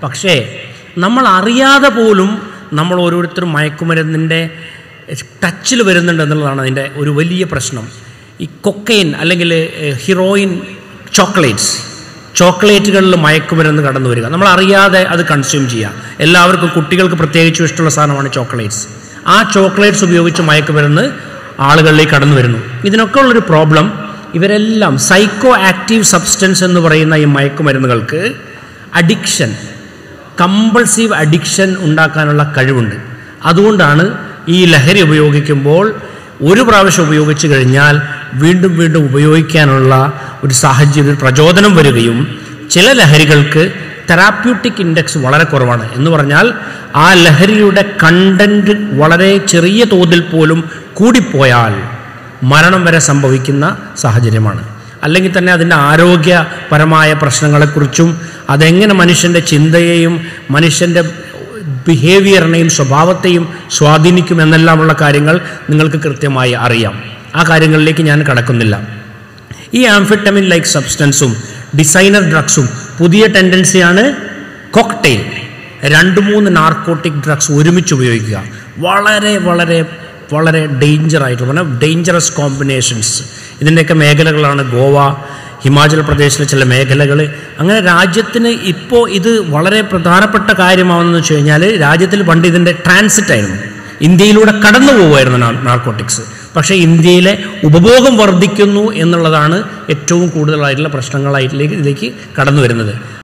പക്ഷേ നമ്മൾ അറിയാതെ പോലും നമ്മൾ ഓരോരുത്തരും മയക്കുമരുന്നിൻ്റെ ടച്ചിൽ വരുന്നുണ്ട് എന്നുള്ളതാണ് അതിൻ്റെ ഒരു വലിയ പ്രശ്നം ഈ കൊക്കൈൻ അല്ലെങ്കിൽ ഏഹ്, ഹിറോയിൻ ചോക്ലേറ്റ്സ് ചോക്ലേറ്റുകളിൽ മയക്കുമരുന്ന് കടന്നു വരിക നമ്മൾ അറിയാതെ അത് കൺസ്യൂം ചെയ്യുക എല്ലാവർക്കും കുട്ടികൾക്ക് പ്രത്യേകിച്ചും ഇഷ്ടമുള്ള സാധനമാണ് ചോക്ലേറ്റ്സ് ആ ചോക്ലേറ്റ്സ് ഉപയോഗിച്ച് മയക്കുമരുന്ന് ആളുകളിലേക്ക് കടന്നു വരുന്നു ഇതിനൊക്കെ ഉള്ളൊരു പ്രോബ്ലം ഇവരെല്ലാം സൈക്കോ ആക്റ്റീവ് സബ്സ്റ്റൻസ് എന്ന് പറയുന്ന ഈ മയക്കുമരുന്നുകൾക്ക് അഡിക്ഷൻ കമ്പൾസീവ് അഡിക്ഷൻ ഉണ്ടാക്കാനുള്ള കഴിവുണ്ട് അതുകൊണ്ടാണ് ഈ ലഹരി ഉപയോഗിക്കുമ്പോൾ ഒരു പ്രാവശ്യം ഉപയോഗിച്ചു കഴിഞ്ഞാൽ വീണ്ടും വീണ്ടും ഉപയോഗിക്കാനുള്ള ഒരു സാഹചര്യം ഒരു പ്രചോദനം വരികയും ചില ലഹരികൾക്ക് തെറാപ്യൂട്ടിക് ഇൻഡെക്സ് വളരെ കുറവാണ് എന്ന് പറഞ്ഞാൽ ആ ലഹരിയുടെ കണ്ടന്റ് വളരെ ചെറിയ തോതിൽ പോലും കൂടിപ്പോയാൽ മരണം വരെ സംഭവിക്കുന്ന സാഹചര്യമാണ് അല്ലെങ്കിൽ തന്നെ അതിൻ്റെ ആരോഗ്യപരമായ പ്രശ്നങ്ങളെക്കുറിച്ചും അതെങ്ങനെ മനുഷ്യൻ്റെ ചിന്തയെയും മനുഷ്യൻ്റെ ബിഹേവിയറിനെയും സ്വഭാവത്തെയും സ്വാധീനിക്കും എന്നെല്ലാമുള്ള കാര്യങ്ങൾ നിങ്ങൾക്ക് കൃത്യമായി അറിയാം ആ കാര്യങ്ങളിലേക്ക് ഞാൻ കടക്കുന്നില്ല ഈ ആംഫിറ്റമിൻ ലൈക്ക് സബ്സ്റ്റൻസും ഡിസൈനർ ഡ്രഗ്സും പുതിയ ടെൻഡൻസിയാണ് കോക്ടെയിൽ രണ്ട് മൂന്ന് നാർക്കോട്ടിക് ഡ്രഗ്സ് ഒരുമിച്ച് ഉപയോഗിക്കുക വളരെ വളരെ വളരെ ഡേഞ്ചർ ആയിട്ട് പറഞ്ഞാൽ ഡേഞ്ചറസ് കോമ്പിനേഷൻസ് ഇതിൻ്റെയൊക്കെ മേഖലകളാണ് ഗോവ ഹിമാചൽ പ്രദേശിലെ ചില മേഖലകൾ അങ്ങനെ രാജ്യത്തിന് ഇപ്പോൾ ഇത് വളരെ പ്രധാനപ്പെട്ട കാര്യമാണെന്ന് വെച്ച് കഴിഞ്ഞാൽ രാജ്യത്തിൽ പണ്ട് ഇതിൻ്റെ ട്രാൻസിറ്റ് ആയിരുന്നു ഇന്ത്യയിലൂടെ കടന്നു പോകുമായിരുന്നു നാർക്കോട്ടിക്സ് പക്ഷേ ഇന്ത്യയിലെ ഉപഭോഗം വർദ്ധിക്കുന്നു എന്നുള്ളതാണ് ഏറ്റവും കൂടുതലായിട്ടുള്ള പ്രശ്നങ്ങളായിട്ടിലേക്ക് ഇതിലേക്ക് കടന്നു വരുന്നത്